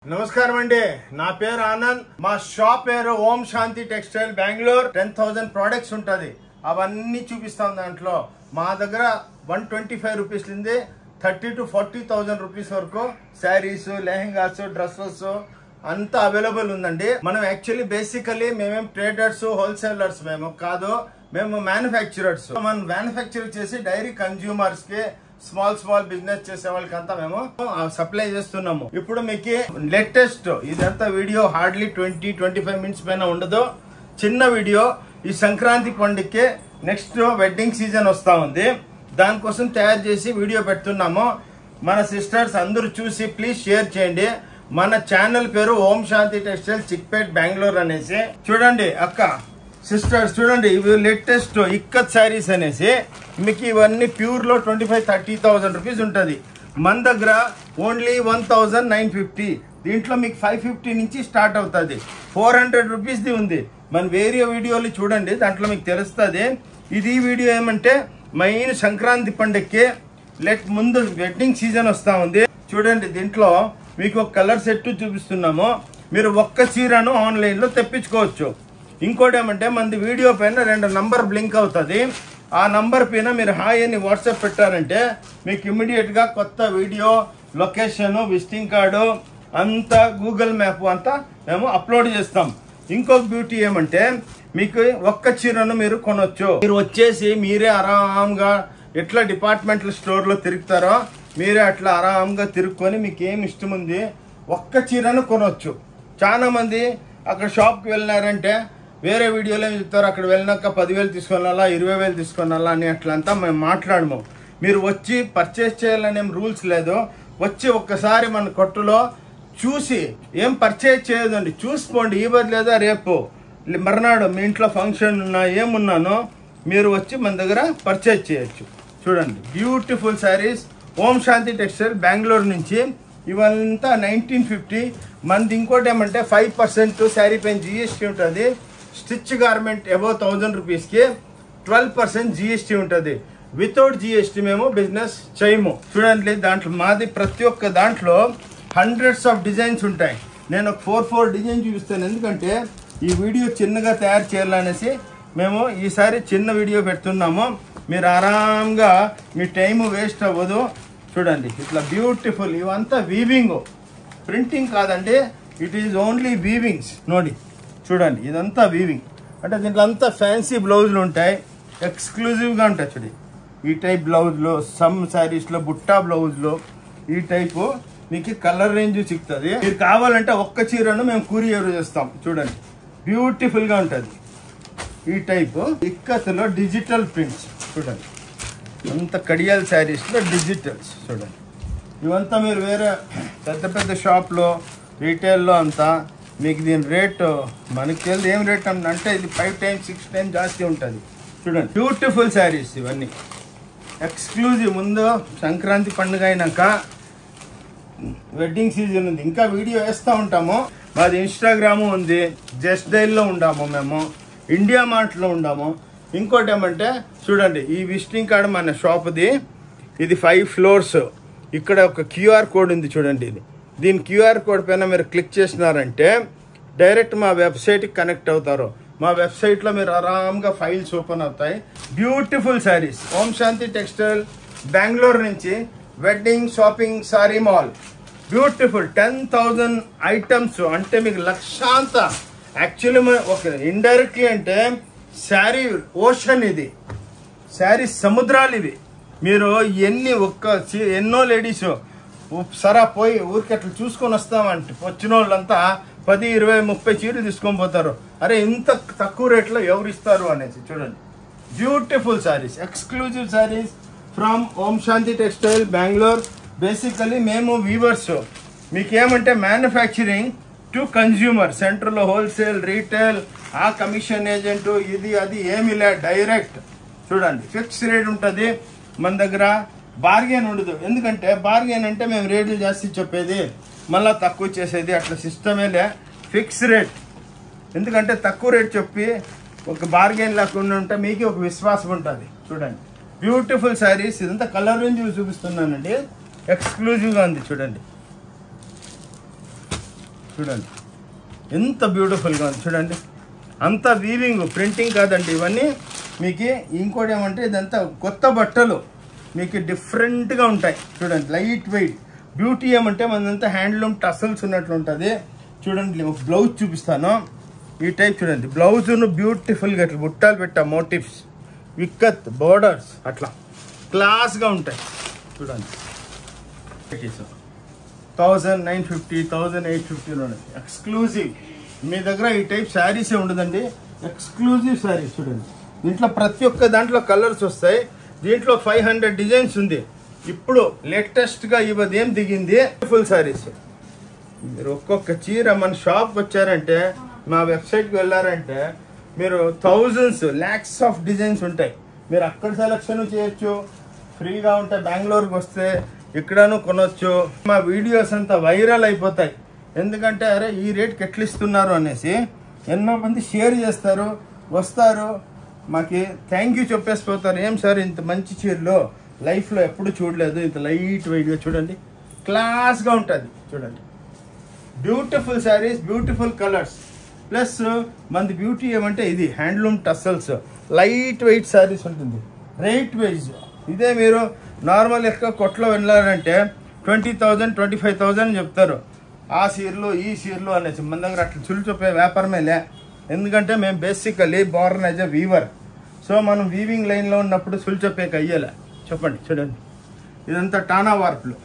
నమస్కారం అండి నా పేరు ఆనంద్ మా షాప్ పేరు Om Shanti textile Bengaluru ten thousand products ఉంటుంది అవన్నీ చూపిస్తాం దాంట్లో మా దగ్గర వన్ ట్వంటీ ఫైవ్ రూపీస్ నుండి thirty to forty thousand rupees వరకు శారీస్ లెహెంగాస్ డ్రెస్సెస్ అంతా అవైలబుల్ ఉందండి మనం యాక్చువల్లీ బేసికలీ మేమేం ట్రేడర్స్ హోల్సేలర్స్ మేము కాదు మేము మ్యానుఫ్యాక్చరర్స్ మనం మ్యానుఫ్యాక్చర్ చేసి డైరీ కన్జ్యూమర్స్ కి స్మాల్ స్మాల్ బిజినెస్ చేసే వాళ్ళకంతా మేము సప్లై చేస్తున్నాము ఇప్పుడు మీకు లేటెస్ట్ ఇదంతా video hardly twenty twenty five minutes పైన ఉండదు చిన్న వీడియో ఈ సంక్రాంతి పండుగకి నెక్స్ట్ వెడ్డింగ్ సీజన్ వస్తా ఉంది దానికోసం తయారు చేసి వీడియో పెడుతున్నాము మన సిస్టర్స్ అందరూ చూసి ప్లీజ్ షేర్ చేయండి మన ఛానల్ పేరు ఓం శాంతి టెక్స్టైల్ చిక్పేట్ బెంగళూరు అనేసి చూడండి అక్క సిస్టర్స్ చూడండి ఇవి లేటెస్ట్ ఇక్కత్ శారీస్ అనేసి మీకు ఇవన్నీ ప్యూర్లో twenty five thirty thousand rupees ఉంటుంది మన దగ్గర only one thousand nine fifty దీంట్లో మీకు ఫైవ్ ఫిఫ్టీ నుంచి స్టార్ట్ అవుతుంది ఫోర్ హండ్రెడ్ రూపీస్ది ఉంది మన వేరే వీడియోలు చూడండి దాంట్లో మీకు తెలుస్తుంది ఇది వీడియో ఏమంటే మెయిన్ సంక్రాంతి పండుగకి లెట్ ముందు వెడ్డింగ్ సీజన్ వస్తూ ఉంది చూడండి దీంట్లో మీకు ఒక కలర్ సెట్ చూపిస్తున్నాము మీరు ఒక్క చీరను ఆన్లైన్లో తెప్పించుకోవచ్చు ఇంకోటి ఏమంటే మనది వీడియో పైన రెండు నంబర్ బ్లింక్ అవుతుంది ఆ నంబర్ పైన మీరు హాయ్ అని వాట్సాప్ పెట్టారంటే మీకు ఇమ్మీడియట్గా కొత్త వీడియో లొకేషన్ విజిటింగ్ కార్డు అంతా గూగుల్ మ్యాప్ అంతా మేము అప్లోడ్ చేస్తాం ఇంకొక బ్యూటీ ఏమంటే మీకు ఒక్క చీరను మీరు కొనొచ్చు మీరు వచ్చేసి మీరే ఆరాంగా ఎట్లా డిపార్ట్మెంటల్ స్టోర్లో తిరుగుతారో మీరే అట్లా ఆరాంగా తిరుక్కొని మీకు ఏం ఇష్టం ఉంది ఒక్క చీరను కొనొచ్చు చాలా మంది అక్కడ షాప్కి వెళ్ళినారంటే వేరే వీడియోలో ఏం చెప్తారు అక్కడ వెళ్ళినాక పదివేలు తీసుకొనాలా ఇరవై వేలు తీసుకొనాలా అని అట్లంతా మేము మాట్లాడము మీరు వచ్చి పర్చేస్ చేయాలనే రూల్స్ లేదు వచ్చి ఒక్కసారి మన కొట్టులో చూసి ఏం పర్చేజ్ చేయదండి చూసుకోండి ఈ బది లేదా రేపు లే- మర్నాడు మీ ఇంట్లో ఫంక్షన్ ఉన్నా ఏమున్నానో మీరు వచ్చి మన దగ్గర పర్చేజ్ చేయొచ్చు చూడండి బ్యూటిఫుల్ శారీస్ ఓం శాంతి టెక్స్టైల్ బెంగళూరు నుంచి ఇవంతా నైన్టీన్ ఫిఫ్టీ మనది ఇంకోటి ఏమంటే ఫైవ్ పర్సెంట్ శారీ పైన జిఎస్టీ ఉంటుంది స్టిచ్ గార్మెంట్ అబౌవ్ థౌజండ్ రూపీస్కి ట్వెల్వ్ పర్సెంట్ జిఎస్టీ ఉంటుంది వితౌట్ జిఎస్టీ మేము బిజినెస్ చేయము చూడండి దాంట్లో మాది ప్రతి ఒక్క దాంట్లో హండ్రెడ్స్ ఆఫ్ డిజైన్స్ ఉంటాయి నేను ఒక ఫోర్ ఫోర్ డిజైన్ చూపిస్తాను ఎందుకంటే ఈ వీడియో చిన్నగా తయారు చేయాలనేసి మేము ఈసారి చిన్న వీడియో పెడుతున్నాము మీరు ఆరాంగా మీ టైం వేస్ట్ అవ్వదు చూడండి ఇట్లా బ్యూటిఫుల్ ఇవంతా వీవింగ్ ప్రింటింగ్ కాదండి ఇట్ ఈజ్ ఓన్లీ వీవింగ్స్ నోడి చూడండి ఇదంతా వీవింగ్ అంటే దీంట్లో అంతా ఫ్యాన్సీ బ్లౌజులు ఉంటాయి ఎక్స్క్లూజివ్గా ఉంటాయి చూడండి ఈ టైప్ బ్లౌజ్లో సమ్ శారీస్లో బుట్టా బ్లౌజ్లో ఈ టైపు మీకు కలర్ రేంజ్ చిక్కుతుంది మీరు కావాలంటే ఒక్క చీరను మేము కూరియర్ చేస్తాం చూడండి బ్యూటిఫుల్గా ఉంటుంది ఈ టైపు ఇక్కత్తులో డిజిటల్ ప్రింట్స్ చూడండి అంత కడియాల్ శారీస్లో డిజిటల్స్ చూడండి ఇవంతా మీరు వేరే పెద్ద పెద్ద షాప్లో రీటైల్లో అంతా మీకు దీని రేటు మనకి తెలియదు ఏం రేట్ అంటే ఇది ఫైవ్ టైమ్స్ సిక్స్ టైమ్స్ జాస్తి ఉంటుంది చూడండి బ్యూటిఫుల్ శారీస్ ఇవన్నీ ఎక్స్క్లూజివ్ ముందు సంక్రాంతి పండుగ అయినాక వెడ్డింగ్ సీజన్ ఉంది ఇంకా వీడియో వేస్తూ ఉంటాము మాది ఇన్స్టాగ్రామ్ ఉంది జస్ట్ డైల్లో ఉండాము మేము ఇండియా మార్ట్లో ఉండాము ఇంకోటి ఏమంటే చూడండి ఈ విజిటింగ్ కార్డు మన షాప్ది ఇది ఫైవ్ ఫ్లోర్స్ ఇక్కడ ఒక క్యూఆర్ కోడ్ ఉంది చూడండి ఇది దీని క్యూఆర్ కోడ్ పైన మీరు క్లిక్ చేసినారంటే డైరెక్ట్ మా వెబ్సైట్కి కనెక్ట్ అవుతారు మా వెబ్సైట్లో మీరు ఆరామ్గా ఫైల్స్ ఓపెన్ అవుతాయి బ్యూటిఫుల్ శారీస్ ఓం శాంతి టెక్స్టైల్ బెంగళూరు నుంచి wedding shopping sari mall beautiful ten thousand items అంటే మీకు లక్షాంత యాక్చువల్లీ ఒక ఇండైరెక్ట్లీ అంటే శారీ ఓషన్ ఇది శారీ సముద్రాలు ఇవి మీరు ఎన్ని ఒక్క చీ- ఎన్నో లేడీస్ సరా పోయి ఊరికి అట్లా చూసుకొని వస్తామంటే వచ్చిన వాళ్ళంతా పది ఇరవై ముప్పై చీరలు తీసుకొని పోతారు అరే ఇంత తక్కువ రేట్లో ఎవరు ఇస్తారు అనేసి చూడండి beautiful saris exclusive saris from Om Shanti textile Bengaluru basically మేము వీవర్స్ మీకేమంటే మ్యానుఫ్యాక్చరింగ్ టు కన్జ్యూమర్ సెంటర్లో హోల్సేల్ రీటైల్ ఆ కమిషన్ ఏజెంట్ ఇది అది ఏమీ లే డైరెక్ట్ చూడండి ఫిక్స్ రేట్ ఉంటుంది మన దగ్గర బార్గెన్ ఉండదు ఎందుకంటే బార్గెన్ అంటే మేము రేట్లు జాస్తి చెప్పేది మళ్ళీ తక్కువ చేసేది అట్లా సిస్టమే లే ఫిక్స్ రేట్ ఎందుకంటే తక్కువ రేట్ చెప్పి ఒక బార్గెన్ లేకుండా ఉంటే మీకు ఒక విశ్వాసం ఉంటుంది చూడండి బ్యూటిఫుల్ శారీస్ ఇదంతా కలర్ రేంజ్ చూపిస్తున్నానండి ఎక్స్క్లూజివ్గా ఉంది చూడండి చూడండి ఎంత బ్యూటిఫుల్గా ఉంది చూడండి అంతా వీవింగ్ ప్రింటింగ్ కాదండి ఇవన్నీ మీకు ఇంకోటి ఏమంటే ఇదంతా కొత్త బట్టలు మీకు డిఫరెంట్గా ఉంటాయి చూడండి లైట్ వెయిట్ బ్యూటీ ఏమంటే మనదంతా హ్యాండ్లూమ్ టసల్స్ ఉన్నట్లు ఉంటుంది చూడండి ఒక బ్లౌజ్ చూపిస్తాను ఈ టైప్ చూడండి బ్లౌజ్ను బ్యూటిఫుల్గా ఇట్లా బుట్టాలు పెట్టా మోటివ్స్ విక్కత్ బోర్డర్స్ అట్లా క్లాస్గా ఉంటాయి చూడండి thousand nine fifty thousand eight ఫిఫ్టీలో ఎక్స్క్లూజివ్ మీ దగ్గర ఈ టైప్ శారీసే ఉండదండి ఎక్స్క్లూజివ్ శారీస్ చూడండి దీంట్లో ప్రతి ఒక్క దాంట్లో కలర్స్ వస్తాయి దీంట్లో ఫైవ్ హండ్రెడ్ డిజైన్స్ ఉంది ఇప్పుడు లేటెస్ట్గా ఇవ్వదు ఏం దిగింది ఫుల్ శారీస్ మీరు ఒక్కొక్క చీర మన షాప్కి వచ్చారంటే మా వెబ్సైట్కి వెళ్ళారంటే మీరు థౌజండ్స్ ల్యాక్స్ ఆఫ్ డిజైన్స్ ఉంటాయి మీరు అక్కడ సెలెక్షన్ చేయొచ్చు ఫ్రీగా ఉంటే బెంగళూరుకి వస్తే ఇక్కడను కొనొచ్చు మా వీడియోస్ అంతా వైరల్ అయిపోతాయి ఎందుకంటే అరే ఈ రేట్కి ఎట్లా ఇస్తున్నారు అనేసి ఎన్నో మంది షేర్ చేస్తారు వస్తారు మాకి థ్యాంక్ యూ చెప్పేసి పోతారు ఏం సార్ ఇంత మంచి చీరలు లైఫ్లో ఎప్పుడు చూడలేదు ఇంత లైట్ వెయిట్గా చూడండి క్లాస్గా ఉంటుంది చూడండి beautiful saris beautiful colours plus మనది బ్యూటీ ఏమంటే ఇది handloom tassels light weight saris ఉంటుంది రేట్ వైజ్ ఇదే మీరు నార్మల్ ఎక్క కొట్లో వెళ్ళారంటే twenty thousand twenty five thousand చెప్తారు ఆ సీర్లు ఈ సీర్లు అనేసి మన దగ్గర అట్లా చులు చెప్పే వ్యాపారమే లే ఎందుకంటే మేము basically born as a weaver so మనం వీవింగ్ లైన్లో ఉన్నప్పుడు సులు చెప్పేకి అయ్యేలే చెప్పండి చూడండి ఇదంతా టానా వార్పులు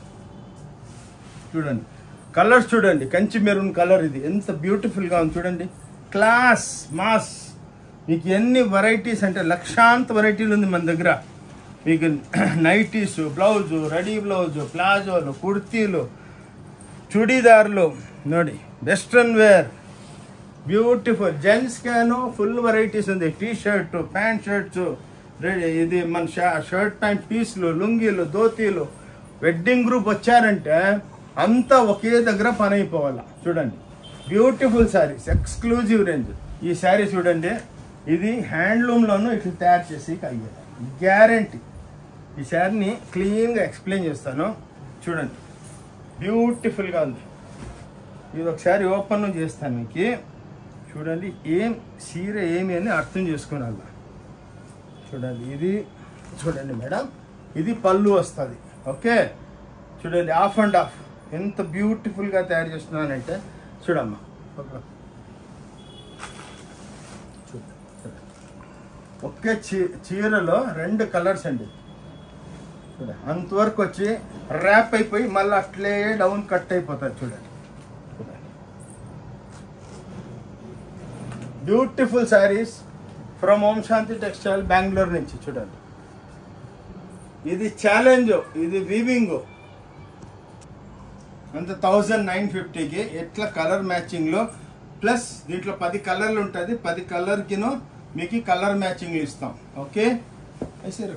చూడండి కలర్స్ చూడండి కంచి మెరూన్ కలర్ ఇది ఎంత బ్యూటిఫుల్గా ఉంది చూడండి క్లాస్ మాస్ మీకు ఎన్ని వెరైటీస్ అంటే లక్షాంత వెరైటీలు ఉంది మన దగ్గర మీకు నైటీస్ బ్లౌజు రెడీ బ్లౌజు ప్లాజోలు కుర్తీలు చుడీదార్లు ನೋಡಿ వెస్ట్రన్ వేర్ బ్యూటిఫుల్ జెంట్స్ క్యాను ఫుల్ వెరైటీస్ ఉంది టీ షర్ట్ ప్యాంట్ షర్ట్స్ ఇది మన షర్ట్ ప్యాంట్ పీస్లు లుంగీలు ధోతీలు వెడ్డింగ్ గ్రూప్ వచ్చారంటే అంతా ఒకే దగ్గర పని అయిపోవాలా చూడండి బ్యూటిఫుల్ శారీస్ ఎక్స్క్లూజివ్ రేంజ్ ఈ శారీ చూడండి ఇది హ్యాండ్లూమ్లోనూ ఇట్లా తయారు చేసి అయ్యేది గ్యారంటీ ఈ శారీని క్లీన్గా ఎక్స్ప్లెయిన్ చేస్తాను చూడండి బ్యూటిఫుల్గా ఉంది ఇది ఒకసారి ఓపెన్ చేస్తాను మీకు చూడండి ఏం చీర ఏమి అని అర్థం చేసుకోవాలి చూడండి ఇది చూడండి మేడం ఇది పళ్ళు వస్తుంది ఓకే చూడండి ఆఫ్ అండ్ ఆఫ్ ఎంత బ్యూటిఫుల్గా తయారు చేస్తున్నానంటే చూడమ్మా ఓకే చూడండి, చూడండి. ఒకే చీ చీరలో రెండు కలర్స్ అండి చూడండి అంతవరకు వచ్చి ర్యాప్ అయిపోయి మళ్ళీ అట్లే డౌన్ కట్ అయిపోతుంది చూడండి చూడండి beautiful saris from Om Shanti textile Bengaluru నుంచి చూడండి ఇది ఛాలెంజ్ ఇది వీవింగ్ అంత థౌజండ్ నైన్ ఫిఫ్టీకి ఎట్లా కలర్ మ్యాచింగ్లో ప్లస్ దీంట్లో పది కలర్లు ఉంటుంది పది కలర్కిను మీకు కలర్ మ్యాచింగ్ ఇస్తాం ఓకే సరే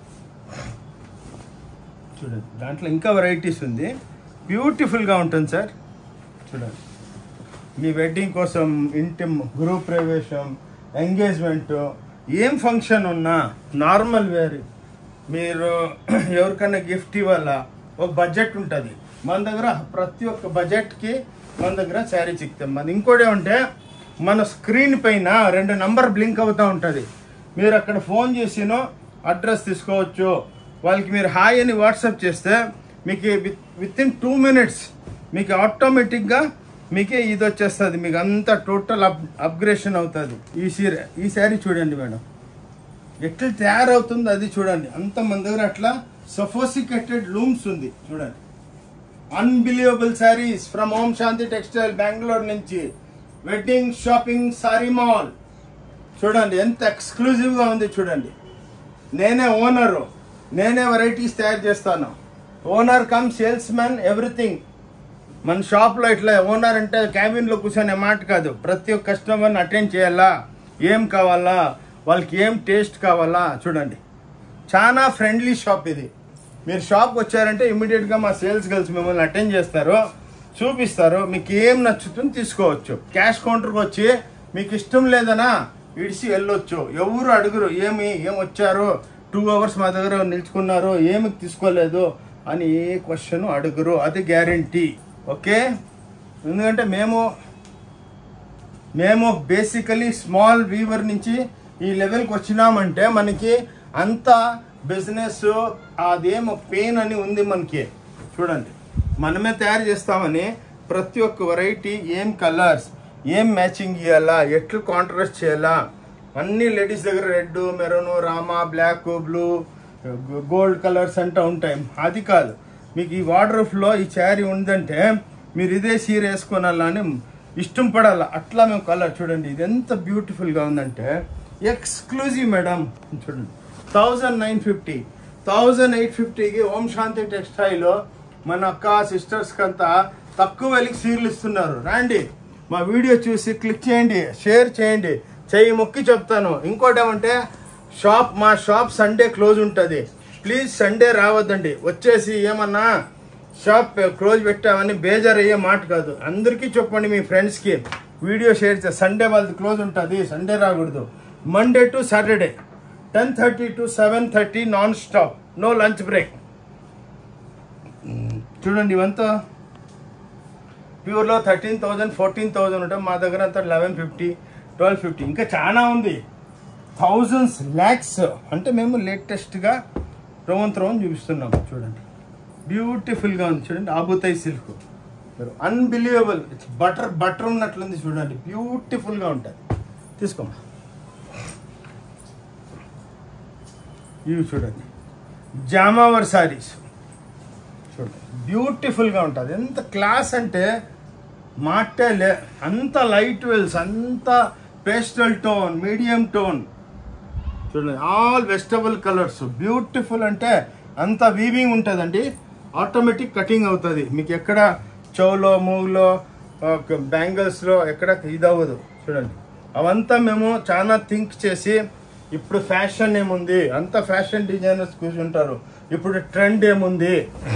చూడండి దాంట్లో ఇంకా వెరైటీస్ ఉంది బ్యూటిఫుల్గా ఉంటుంది సార్ చూడండి మీ వెడ్డింగ్ కోసం ఇంటి గృహ ప్రవేశం ఎంగేజ్మెంట్ ఏం ఫంక్షన్ ఉన్నా నార్మల్ వేర్ మీరు ఎవరికైనా గిఫ్ట్ ఇవ్వాలా ఒక బడ్జెట్ ఉంటుంది మన దగ్గర ప్రతి ఒక్క బడ్జెట్కి మన దగ్గర శారీ చిక్తాం మన ఇంకోటి ఏమంటే మన స్క్రీన్ పైన రెండు నంబర్ బ్లింక్ అవుతూ ఉంటుంది మీరు అక్కడ ఫోన్ చేసినో అడ్రస్ తీసుకోవచ్చు వాళ్ళకి మీరు హాయ్ అని వాట్సాప్ చేస్తే మీకు విత్ ఇన్ టూ మినిట్స్ మీకు ఆటోమేటిక్గా మీకే ఇది వచ్చేస్తుంది మీకు అంతా టోటల్ అప్ అప్గ్రేషన్ అవుతుంది ఈ సీర ఈ శారీ చూడండి మేడం ఎట్లా తయారవుతుందో అది చూడండి అంత మన దగ్గర అట్లా సఫోసికేటెడ్ లూమ్స్ ఉంది చూడండి unbelievable saris from Om Shanti textile Bengaluru నుంచి వెడ్డింగ్ షాపింగ్ సారీ మాల్ చూడండి ఎంత ఎక్స్క్లూజివ్గా ఉంది చూడండి నేనే ఓనరు నేనే వెరైటీస్ తయారు చేస్తాను owner cum salesman everything మన షాప్లో ఇట్లా ఓనర్ అంటే క్యాబిన్లో కూర్చొనే మాట కాదు ప్రతి ఒక్క కస్టమర్ని అటెండ్ చేయాలా ఏం కావాలా వాళ్ళకి ఏం టేస్ట్ కావాలా చూడండి చాలా ఫ్రెండ్లీ షాప్ ఇది మీరు షాప్కి వచ్చారంటే ఇమీడియట్గా మా సేల్స్ గర్ల్స్ మిమ్మల్ని అటెండ్ చేస్తారు చూపిస్తారు మీకు ఏం నచ్చుతుంది తీసుకోవచ్చు క్యాష్ కౌంటర్కి వచ్చి మీకు ఇష్టం లేదనా ఇడిసి వెళ్ళొచ్చు ఎవరు అడుగురు ఏమి ఏం వచ్చారు టూ అవర్స్ మా దగ్గర నిల్చుకున్నారు ఏమి తీసుకోలేదు అని ఏ క్వశ్చన్ అడుగురు అది గ్యారంటీ ఓకే ఎందుకంటే మేము మేము బేసికలీ స్మాల్ వీవర్ నుంచి ఈ లెవెల్కి వచ్చినామంటే మనకి అంత బిజినెస్ అదేమో పెయిన్ అని ఉంది మనకి చూడండి మనమే తయారు చేస్తామని ప్రతి ఒక్క వెరైటీ ఏం కలర్స్ ఏం మ్యాచింగ్ ఇవ్వాలా ఎట్లు కాంట్రాస్ట్ చేయాలా అన్ని లేడీస్ దగ్గర red maroon Rama black blue gold colours అంటూ ఉంటాయి అది కాదు మీకు ఈ వాటర్ ఈ శారీ ఉందంటే మీరు ఇదే చీర వేసుకోనాలని ఇష్టం పడాల అట్లా మేము కలర్ చూడండి ఇది ఎంత బ్యూటిఫుల్గా ఉందంటే ఎక్స్క్లూజివ్ మేడం చూడండి thousand nine fifty thousand eight ఫిఫ్టీకి ఓం శాంతి టెక్స్టైల్ మన అక్క సిస్టర్స్కి అంతా తక్కువ వెలికి సీర్లు ఇస్తున్నారు రండి మా వీడియో చూసి క్లిక్ చేయండి షేర్ చేయండి చెయ్యి మొక్కి చెప్తాను ఇంకోటి ఏమంటే షాప్ మా షాప్ సండే క్లోజ్ ఉంటుంది ప్లీజ్ సండే రావద్దండి వచ్చేసి ఏమన్నా షాప్ క్లోజ్ పెట్టామని బేజార్ అయ్యే మాట కాదు అందరికీ చెప్పండి మీ ఫ్రెండ్స్కి వీడియో షేర్ చేసి సండే వాళ్ళది క్లోజ్ ఉంటుంది సండే రాకూడదు Monday to Saturday ten thirty to seven thirty non stop no lunch break చూడండి ఇవంతా ప్యూర్లో థర్టీన్ థౌజండ్ ఫోర్టీన్ థౌజండ్ ఉంటాయి మా దగ్గర అంతా లెవెన్ ఫిఫ్టీ ట్వెల్వ్ ఫిఫ్టీ ఇంకా చాలా ఉంది థౌజండ్స్ ల్యాక్స్ అంటే మేము లేటెస్ట్గా రోవన్ త్రోవన్ చూపిస్తున్నాం చూడండి బ్యూటిఫుల్గా ఉంది చూడండి ఆబుతాయి సిల్క్ అన్బిలీవబుల్ బటర్ బటర్ ఉన్నట్లుంది చూడండి బ్యూటిఫుల్గా ఉంటుంది తీసుకోమా ఇవి చూడండి జామావర్ శారీస్ చూడండి బ్యూటిఫుల్గా ఉంటుంది ఎంత క్లాస్ అంటే మాటే లే అంత లైట్ వెల్స్ అంత పేస్టల్ టోన్ మీడియం టోన్ చూడండి ఆల్ వెజిటబుల్ కలర్స్ బ్యూటిఫుల్ అంటే అంత వీవింగ్ ఉంటుందండి ఆటోమేటిక్ కటింగ్ అవుతుంది మీకు ఎక్కడ చెవులో మూగులో బ్యాంగిల్స్లో ఎక్కడ ఇది అవ్వదు చూడండి అవంతా మేము చాలా థింక్ చేసి ఇప్పుడు ఫ్యాషన్ ఏముంది అంత ఫ్యాషన్ డిజైనర్స్ కూర్చుంటారు ఇప్పుడు ట్రెండ్ ఏముంది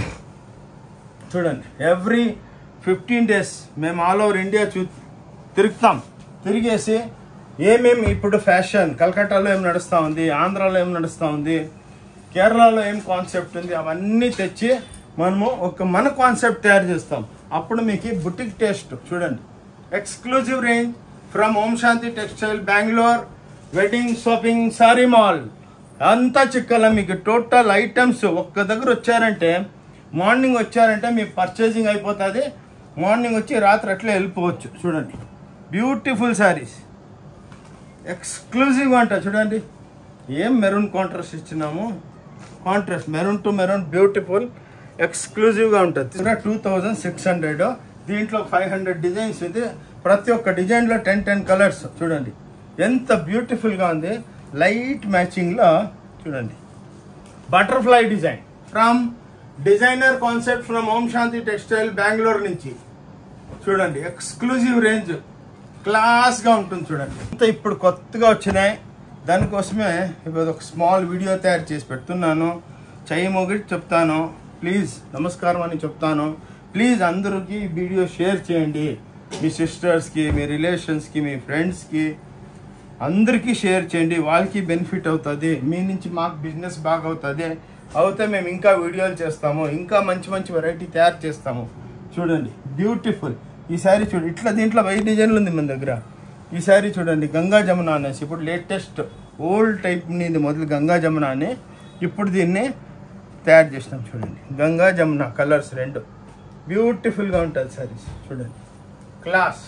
చూడండి ఎవ్రీ ఫిఫ్టీన్ డేస్ మేము ఆల్ ఓవర్ ఇండియా చూ తిరుగుతాం తిరిగేసి ఏమేమి ఇప్పుడు ఫ్యాషన్ కలకట్టాలో ఏం నడుస్తూ ఉంది ఆంధ్రాలో ఏం నడుస్తూ ఉంది కేరళలో ఏం కాన్సెప్ట్ ఉంది అవన్నీ తెచ్చి మనము ఒక మన కాన్సెప్ట్ తయారు చేస్తాం అప్పుడు మీకు బుటిక్ టేస్ట్ చూడండి exclusive range from Om Shanti textile Bangalore wedding shopping sari mall అంతా చిక్కల మీకు టోటల్ ఐటమ్స్ ఒక్క దగ్గర వచ్చారంటే మార్నింగ్ వచ్చారంటే మీ పర్చేసింగ్ అయిపోతుంది మార్నింగ్ వచ్చి రాత్రి అట్లే వెళ్ళిపోవచ్చు చూడండి బ్యూటిఫుల్ శారీస్ ఎక్స్క్లూజివ్గా అంట చూడండి ఏం మెరూన్ కాంట్రాస్ట్ ఇచ్చినాము contrast maroon to maroon beautiful ఎక్స్క్లూజివ్గా ఉంటుంది టూ థౌజండ్ సిక్స్ హండ్రెడ్ దీంట్లో ఫైవ్ హండ్రెడ్ డిజైన్స్ ఇది ప్రతి ఒక్క డిజైన్లో టెన్ టెన్ కలర్స్ చూడండి ఎంత బ్యూటిఫుల్గా ఉంది లైట్ మ్యాచింగ్లో చూడండి butterfly design from designer concept from Om Shanti textile Bengaluru నుంచి చూడండి ఎక్స్క్లూజివ్ రేంజ్ క్లాస్గా ఉంటుంది చూడండి ఇంత ఇప్పుడు కొత్తగా వచ్చినాయి దానికోసమే ఇప్పుడు ఒక స్మాల్ వీడియో తయారు చేసి పెడుతున్నాను చెయ్యి మొగిటి చెప్తాను ప్లీజ్ నమస్కారం అని చెప్తాను ప్లీజ్ అందరికీ ఈ వీడియో షేర్ చేయండి మీ సిస్టర్స్కి మీ రిలేషన్స్కి మీ ఫ్రెండ్స్కి అందరికీ షేర్ చేయండి వాళ్ళకి బెనిఫిట్ అవుతుంది మీ నుంచి మాకు బిజినెస్ బాగా అవుతుంది అవుతే మేము ఇంకా వీడియోలు చేస్తాము ఇంకా మంచి మంచి వెరైటీ తయారు చేస్తాము చూడండి బ్యూటిఫుల్ ఈ శారీ చూడండి ఇట్లా దీంట్లో వైట్ డిజైన్లు ఉంది మన దగ్గర ఈ శారీ చూడండి గంగా జమున అనేసి ఇప్పుడు లేటెస్ట్ ఓల్డ్ టైప్ ఇది మొదలు గంగా జమున అని ఇప్పుడు దీన్ని తయారు చేసినాం చూడండి గంగా జమున కలర్స్ రెండు బ్యూటిఫుల్గా ఉంటుంది శారీస్ చూడండి క్లాస్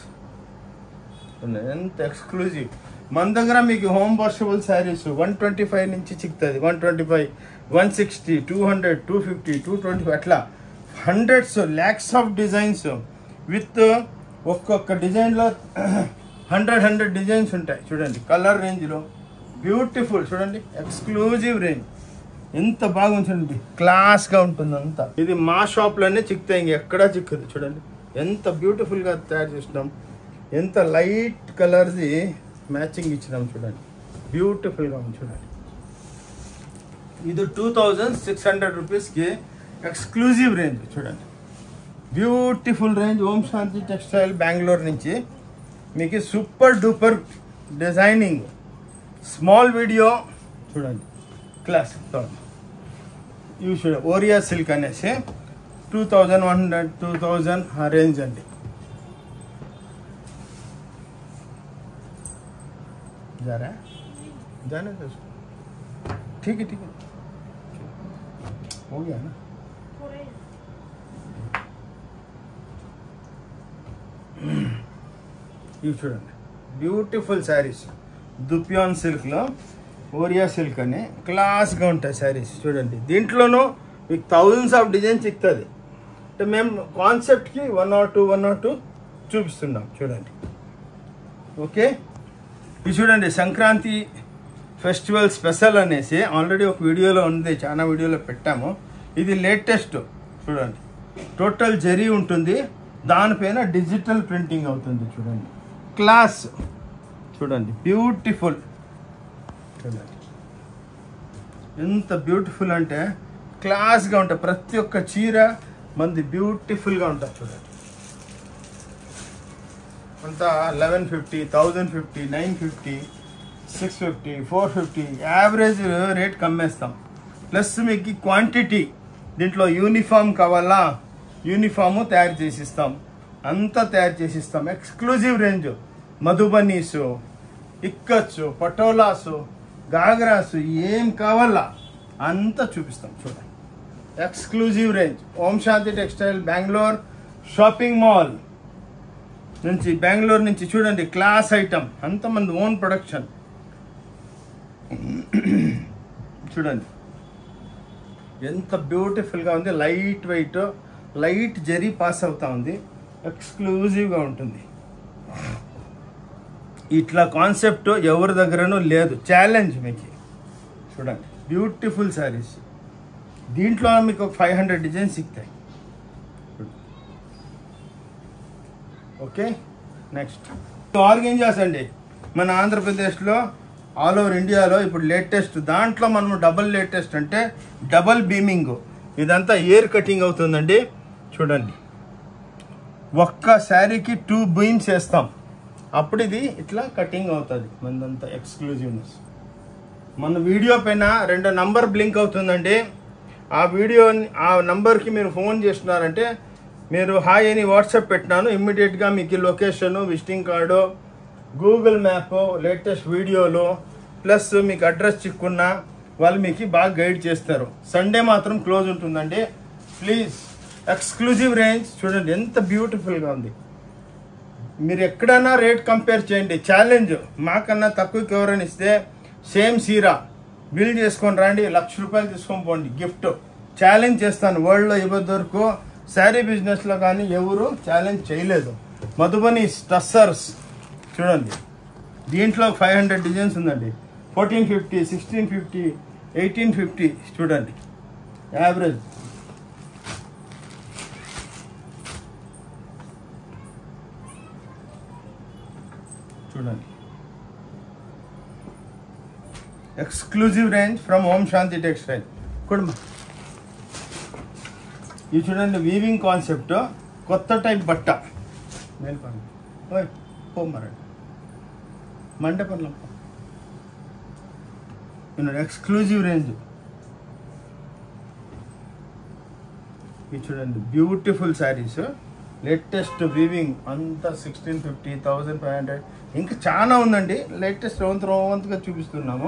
ఉన్నాయి. ఎంత ఎక్స్క్లూజివ్ మన దగ్గర మీకు home washable saris one twenty five నుంచి చిక్కుతుంది one twenty five one sixty two hundred two fifty two twenty five అట్లా hundreds lakhs of designs with ఒక్కొక్క డిజైన్లో హండ్రెడ్ హండ్రెడ్ డిజైన్స్ ఉంటాయి చూడండి కలర్ రేంజ్లో బ్యూటిఫుల్ చూడండి ఎక్స్క్లూజివ్ రేంజ్ ఎంత బాగుంది చూడండి క్లాస్గా ఉంటుంది అంతా ఇది మా షాప్లోనే చిక్కుతాయి ఇంకెక్కడా చిక్కదు చూడండి ఎంత బ్యూటిఫుల్గా తయారు చేసినాం ఎంత లైట్ కలర్ది మ్యాచింగ్ ఇచ్చినాం చూడండి బ్యూటిఫుల్గా ఉంది చూడండి ఇది టూ థౌజండ్ సిక్స్ హండ్రెడ్ రూపీస్కి ఎక్స్క్లూజివ్ రేంజ్ చూడండి beautiful range Om Shanti textile Bengaluru నుంచి మీకు super duper designing small video చూడండి క్లాస్ ఇవి చూడండి ఓరియా సిల్క్ అనేసి two thousand one hundred two thousand ఆ రేంజ్ అండి जा रहा है जाने दो उसको ठीक है ठीक है हो गया ना ఇవి చూడండి బ్యూటిఫుల్ శారీస్ దుప్యాన్ సిల్క్లో ఓరియా సిల్క్ అని క్లాస్గా ఉంటాయి శారీస్ చూడండి దీంట్లోనూ మీకు థౌజండ్స్ ఆఫ్ డిజైన్స్ ఇస్తుంది అంటే మేము కాన్సెప్ట్కి one or two one or two చూపిస్తున్నాం చూడండి ఓకే ఇది చూడండి సంక్రాంతి ఫెస్టివల్ స్పెషల్ అనేసి ఆల్రెడీ ఒక వీడియోలో ఉంది చాలా వీడియోలో పెట్టాము ఇది లేటెస్ట్ చూడండి టోటల్ జరీ ఉంటుంది దానిపైన డిజిటల్ ప్రింటింగ్ అవుతుంది చూడండి క్లాస్ చూడండి బ్యూటిఫుల్ చూడండి ఎంత బ్యూటిఫుల్ అంటే క్లాస్గా ఉంటుంది ప్రతి ఒక్క చీర మంది బ్యూటిఫుల్గా ఉంటుంది చూడండి అంతా eleven fifty thousand fifty nine fifty six fifty four fifty average rate కమ్మేస్తాం ప్లస్ మీకు క్వాంటిటీ దీంట్లో యూనిఫామ్ కావాలా యూనిఫాము తయారు చేసిస్తాం అంతా తయారు చేసిస్తాం ఎక్స్క్లూజివ్ రేంజ్ మధుబనీసు ఇక్కచ్చు పటోలాసు గాగ్రాసు ఏం కావాలా అంతా చూపిస్తాం చూడండి exclusive range Om Shanti textile Bengaluru shopping mall నుంచి బెంగళూరు నుంచి చూడండి క్లాస్ ఐటమ్ అంతమంది ఓన్ ప్రొడక్షన్ చూడండి ఎంత బ్యూటిఫుల్గా ఉంది light weight light zari pass అవుతా ఉంది ఎక్స్క్లూజివ్గా ఉంటుంది ఇట్లా కాన్సెప్ట్ ఎవరి దగ్గరనూ లేదు ఛాలెంజ్ మీకు చూడండి బ్యూటిఫుల్ శారీస్ దీంట్లో మీకు ఒక ఫైవ్ హండ్రెడ్ డిజైన్స్ సిగ్తాయి ఓకే నెక్స్ట్ ఆర్గెంజాస్ అండి మన ఆంధ్రప్రదేశ్లో ఆల్ ఓవర్ ఇండియాలో ఇప్పుడు లేటెస్ట్ దాంట్లో మనం డబల్ లేటెస్ట్ అంటే డబల్ బీమింగ్ ఇదంతా ఎయిర్ కటింగ్ అవుతుందండి చూడండి ఒక్క శారీకి టూ బీమ్స్ వేస్తాం అప్పుడు ఇది ఇట్లా కటింగ్ అవుతుంది మనదంతా ఎక్స్క్లూజివ్నెస్ మన వీడియో పైన రెండు నంబర్ బ్లింక్ అవుతుందండి ఆ వీడియో ఆ నంబర్కి మీరు ఫోన్ చేస్తున్నారంటే మీరు హాయ్ అని వాట్సాప్ పెట్టినాను ఇమ్మీడియట్గా మీకు location visiting card Google map latest వీడియోలు ప్లస్ మీకు అడ్రస్ చిక్కున్నా వాళ్ళు మీకు బాగా గైడ్ చేస్తారు సండే మాత్రం క్లోజ్ ఉంటుందండి ప్లీజ్ ఎక్స్క్లూజివ్ రేంజ్ చూడండి ఎంత బ్యూటిఫుల్గా ఉంది మీరు ఎక్కడైనా రేట్ కంపేర్ చేయండి ఛాలెంజ్ మాకన్నా తక్కువకి ఎవరైనా ఇస్తే సేమ్ సీరా బిల్ చేసుకొని రండి లక్ష రూపాయలు తీసుకొని పోండి గిఫ్ట్ ఛాలెంజ్ చేస్తాను వరల్డ్లో ఇవ్వద్దు వరకు శారీ బిజినెస్లో కానీ ఎవరు ఛాలెంజ్ చేయలేదు మధుబని టస్సర్స్ చూడండి దీంట్లో ఫైవ్ హండ్రెడ్ డిజైన్స్ ఉందండి fourteen fifty sixteen fifty eighteen fifty చూడండి యావరేజ్ చూడండి exclusive range from Om Shanti textile కుటుంబ ఇది చూడండి వీవింగ్ కాన్సెప్ట్ కొత్త టైప్ బట్ట మేల్కొని ఓయ్ పోమ్మరండి మండపంలో చూడండి ఎక్స్క్లూజివ్ రేంజ్ ఇది చూడండి బ్యూటిఫుల్ శారీస్ లేటెస్ట్ వీవింగ్ అంతా sixteen fifty thousand five hundred ఇంకా చాలా ఉందండి లేటెస్ట్ రవంత్ రవంత్గా చూపిస్తున్నాము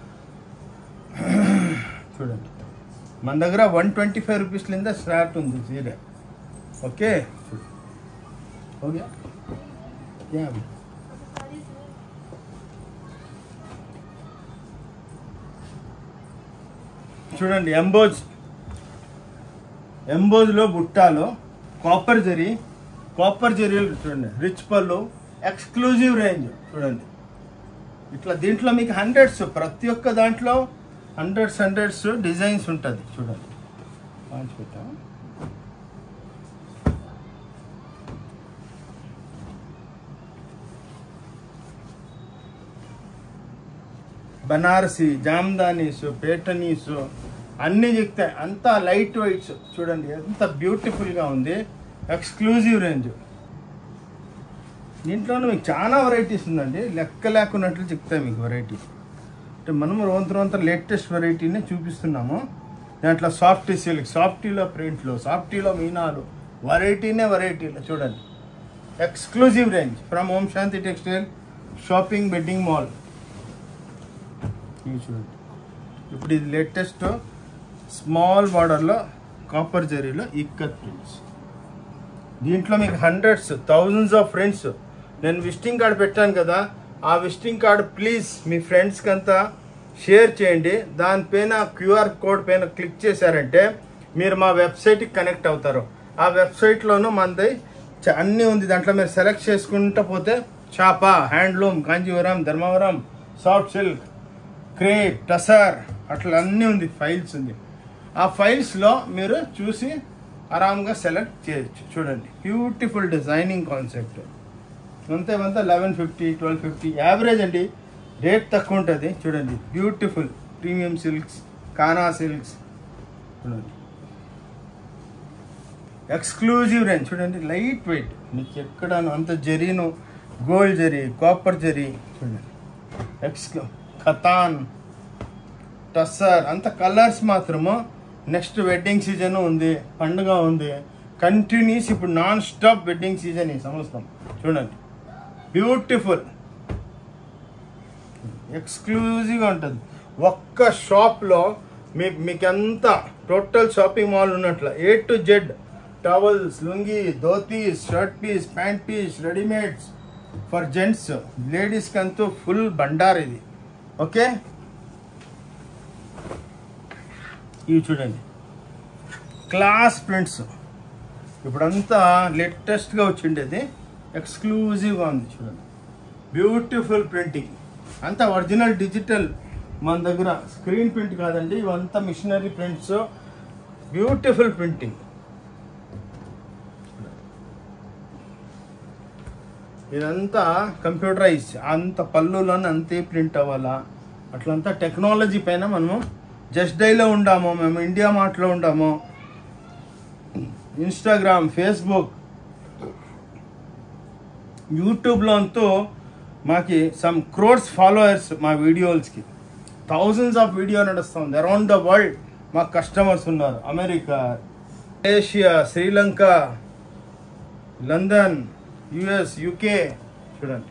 చూడండి మన దగ్గర వన్ ట్వంటీ ఫైవ్ రూపీస్లింద స్టార్ట్ ఉంది చీర ఓకే ఓకే యా చూడండి ఎంబోజ్ ఎంబోజ్లో బుట్టాలో కాపర్ జరీ కాపర్ జరీలు చూడండి రిచ్ పళ్ళు ఎక్స్క్లూజివ్ రేంజ్ చూడండి ఇట్లా దీంట్లో మీకు హండ్రెడ్స్ ప్రతి ఒక్క దాంట్లో హండ్రెడ్స్ హండ్రెడ్స్ డిజైన్స్ ఉంటుంది చూడండి పాంచ్ పెట్టాం బనారసి జామ్దానీస్ పేటనీస్ అన్నీ చెప్తాయి అంతా లైట్ వెయిట్స్ చూడండి ఎంత బ్యూటిఫుల్గా ఉంది ఎక్స్క్లూజివ్ రేంజ్ దీంట్లోనే మీకు చాలా వెరైటీస్ ఉందండి లెక్క లేకున్నట్లు చెప్తాయి మీకు వెరైటీ అంటే మనం రోంత రోంత లేటెస్ట్ వెరైటీనే చూపిస్తున్నాము దాంట్లో సాఫ్టీ సిల్క్ సాఫ్టీలో ప్రింట్లు సాఫ్టీలో మీనాలు వెరైటీనే వెరైటీలో చూడండి exclusive range from Om Shanti textile shopping bedding mall ఇవి చూడండి ఇప్పుడు ఇది లేటెస్ట్ స్మాల్ బార్డర్లో కాపర్ జరీలో ఇక్కత్ ప్రింట్స్ దీంట్లో మీకు హండ్రెడ్స్ థౌజండ్స్ ఆఫ్ ఫ్రెండ్స్ నేను విజిటింగ్ కార్డ్ పెట్టాను కదా ఆ విజిటింగ్ కార్డ్ ప్లీజ్ మీ ఫ్రెండ్స్కి అంతా షేర్ చేయండి దానిపైన క్యూఆర్ కోడ్ పైన క్లిక్ చేశారంటే మీరు మా వెబ్సైట్కి కనెక్ట్ అవుతారు ఆ వెబ్సైట్లోనూ మనది చ- అన్నీ ఉంది దాంట్లో మీరు సెలెక్ట్ చేసుకుంటూ పోతే చాప handloom Kanjeevaram Dharmavaram soft silk crepe tussar అట్లా అన్నీ ఉంది ఫైల్స్ ఉంది ఆ ఫైల్స్లో మీరు చూసి ఆరామ్గా సెలెక్ట్ చేయొచ్చు చూడండి బ్యూటిఫుల్ డిజైనింగ్ కాన్సెప్ట్ అంతే అంతా eleven fifty twelve fifty average అండి రేట్ తక్కువ ఉంటుంది చూడండి బ్యూటిఫుల్ ప్రీమియం సిల్క్స్ కానా సిల్క్స్ చూడండి ఎక్స్క్లూజివ్ రేంజ్ చూడండి లైట్ వెయిట్ మీకు ఎక్కడ అంత జరీను గోల్డ్ జరీ కాపర్ జరీ చూడండి ఎక్స్క్లూ ఖతాన్ టస్సర్ అంత కలర్స్ మాత్రము నెక్స్ట్ వెడ్డింగ్ సీజన్ ఉంది పండుగ ఉంది కంటిన్యూస్ ఇప్పుడు నాన్ స్టాప్ వెడ్డింగ్ సీజన్ ఈ సంవత్సరం చూడండి బ్యూటిఫుల్ ఎక్స్క్లూజివ్గా ఉంటుంది ఒక్క షాప్లో మీ మీకంతా టోటల్ షాపింగ్ మాల్ ఉన్నట్ల A to Z towels lungi dhotis shirt piece pant piece readymades for gents లేడీస్కి అంతూ ఫుల్ బండార్ ఇది ఓకే ఇవి చూడండి క్లాస్ ప్రింట్స్ ఇప్పుడంతా లేటెస్ట్గా వచ్చిండేది ఎక్స్క్లూజివ్గా ఉంది చూడండి బ్యూటిఫుల్ ప్రింటింగ్ అంతా ఒరిజినల్ డిజిటల్ మన దగ్గర స్క్రీన్ ప్రింట్ కాదండి ఇవంతా మిషనరీ ప్రింట్స్ బ్యూటిఫుల్ ప్రింటింగ్ ఇదంతా కంప్యూటరైజ్ అంత పళ్ళులోనే అంతే ప్రింట్ అవ్వాలా అట్లంతా టెక్నాలజీ పైన మనము జస్ట్ డైలో ఉండాము మేము ఇండియా మార్ట్లో ఉండాము ఇన్స్టాగ్రామ్ ఫేస్బుక్ యూట్యూబ్లో అంతూ మాకి సమ్ క్రోర్స్ ఫాలోవర్స్ మా వీడియోస్కి థౌజండ్స్ ఆఫ్ వీడియో నడుస్తుంది అరౌండ్ ద వరల్డ్ మాకు కస్టమర్స్ ఉన్నారు America Asia Sri Lanka London US UK చూడండి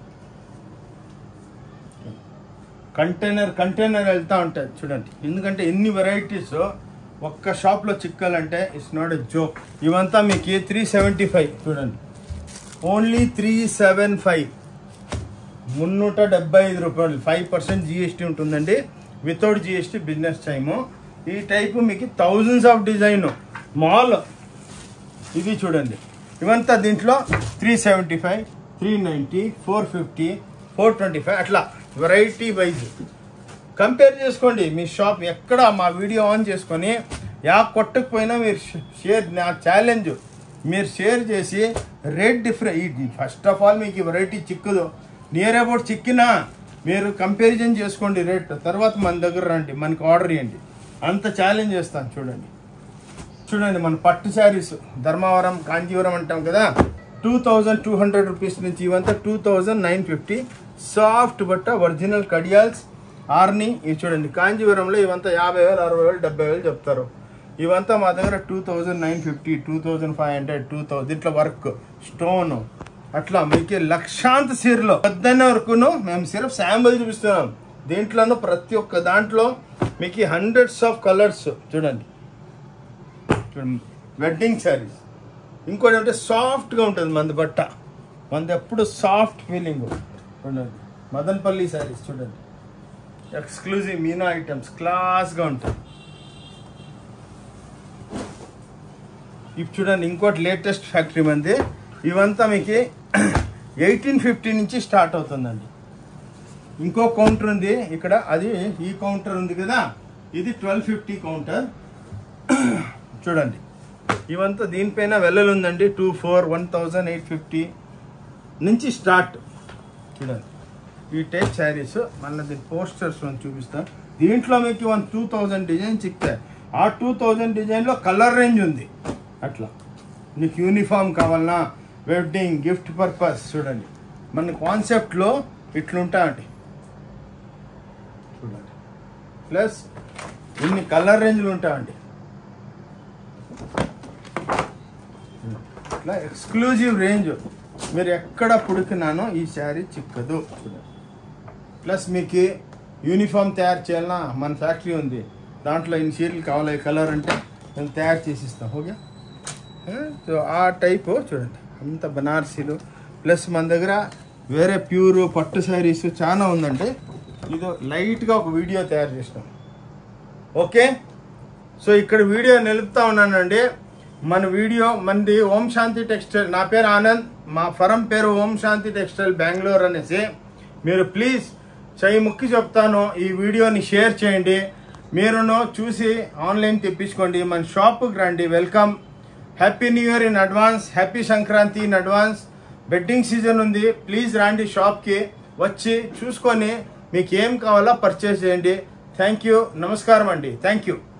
కంటైనర్ కంటైనర్ వెళ్తూ ఉంటుంది చూడండి ఎందుకంటే ఎన్ని వెరైటీస్ ఒక్క షాప్లో చిక్కాలంటే ఇట్స్ నాట్ ఎ జోక్ ఇవంతా మీకు త్రీ సెవెంటీ ఫైవ్ చూడండి ఓన్లీ త్రీ సెవెన్ ఫైవ్ మున్నూట డెబ్బై ఐదు రూపాయలు ఫైవ్ పర్సెంట్ జిఎస్టీ ఉంటుందండి వితౌట్ జిఎస్టీ బిజినెస్ టైము ఈ టైపు మీకు థౌజండ్స్ ఆఫ్ డిజైన్ మాల్ ఇది చూడండి ఇవంతా దీంట్లో three seventy five three ninety four fifty four twenty five అట్లా వెరైటీ వైజ్ కంపేర్ చేసుకోండి మీ షాప్ ఎక్కడ మా వీడియో ఆన్ చేసుకొని యా కొట్టకపోయినా మీరు షేర్ నా ఛాలెంజ్ మీరు షేర్ చేసి rate different first of all మీకు వెరైటీ చిక్కదు నియర్ అబౌట్ చిక్కినా మీరు కంపారిజన్ చేసుకోండి రేట్ తర్వాత మన దగ్గర రండి మనకి ఆర్డర్ ఇవ్వండి అంత ఛాలెంజ్ చేస్తాను చూడండి చూడండి మన పట్టు శారీస్ ధర్మవరం కాంజీవరం అంటాం కదా two thousand two hundred rupees నుంచి ఇవంతా two thousand nine fifty soft బట్ట ఒరిజినల్ కడియాల్స్ ఆర్ని ఇవి చూడండి కాంజీవరంలో ఇవంతా యాభై వేలు అరవై వేలు డెబ్బై వేలు చెప్తారు ఇవంతా మా దగ్గర two thousand nine fifty two thousand five hundred two thousand ఇట్లా వర్క్ స్టోన్ అట్లా మీకు లక్షాంత సీరలో పొద్దున్న వరకును మేము సిరప్ శాంపుల్ చూపిస్తున్నాం దీంట్లోనూ ప్రతి ఒక్క దాంట్లో మీకు హండ్రెడ్స్ ఆఫ్ కలర్స్ చూడండి చూడండి వెడ్డింగ్ శారీస్ ఇంకోటి అంటే సాఫ్ట్గా ఉంటుంది మంది బట్ట మంది ఎప్పుడు సాఫ్ట్ ఫీలింగ్ చూడండి మదన్పల్లి శారీస్ చూడండి ఎక్స్క్లూజివ్ మీనా ఐటమ్స్ క్లాస్గా ఉంటాయి ఇప్పుడు చూడండి ఇంకోటి లేటెస్ట్ ఫ్యాక్టరీ మంది ఇవంతా మీకు ఎయిటీన్ ఫిఫ్టీ నుంచి స్టార్ట్ అవుతుందండి ఇంకో కౌంటర్ ఉంది ఇక్కడ అది ఈ కౌంటర్ ఉంది కదా ఇది ట్వెల్వ్ ఫిఫ్టీ కౌంటర్ చూడండి ఇవంతా దీనిపైన వెల్లలు ఉందండి two four one thousand eight fifty నుంచి స్టార్ట్ చూడండి ఈ టైప్ శారీస్ మళ్ళీ దీని పోస్టర్స్ చూపిస్తాను దీంట్లో మీకు వన్ టూ థౌజండ్ డిజైన్ చిక్తాయి ఆ టూ థౌజండ్ డిజైన్లో కలర్ రేంజ్ ఉంది అట్లా నీకు యూనిఫామ్ కావాలన్నా వెడ్డింగ్ గిఫ్ట్ పర్పస్ చూడండి మన కాన్సెప్ట్లో ఇట్లుంటాయండి చూడండి ప్లస్ ఇన్ని కలర్ రేంజ్లు ఉంటాయండి ఇట్లా ఎక్స్క్లూజివ్ రేంజ్ మీరు ఎక్కడ పుడికినానో ఈ శారీ చిక్కదు చూడండి ప్లస్ మీకు యూనిఫామ్ తయారు చేయాలన్నా మన ఫ్యాక్టరీ ఉంది దాంట్లో ఇన్ని చీరలు కావాలి ఈ కలర్ అంటే మేము తయారు చేసి ఇస్తాం ఓకే సో ఆ టైపు చూడండి అంత బనారసీలు ప్లస్ మన దగ్గర వేరే ప్యూర్ పట్టు శారీస్ చాలా ఉందండి ఇది లైట్గా ఒక వీడియో తయారు చేసినాం ఓకే సో ఇక్కడ వీడియో నిలుపుతా ఉన్నానండి మన వీడియో మనది ఓం శాంతి టెక్స్టైల్ నా పేరు ఆనంద్ మా ఫరం పేరు ఓం శాంతి టెక్స్టైల్ బెంగళూరు అనేసి మీరు ప్లీజ్ చెయ్యి ముక్కి చెప్తాను ఈ వీడియోని షేర్ చేయండి మీరును చూసి ఆన్లైన్ తెప్పించుకోండి మన షాప్కి రండి welcome happy new year in advance happy Sankranti in advance bedding season ఉంది ప్లీజ్ రండి షాప్కి వచ్చి చూసుకొని మీకు ఏం కావాలో పర్చేస్ చేయండి థ్యాంక్ యూ నమస్కారం అండి థ్యాంక్ యూ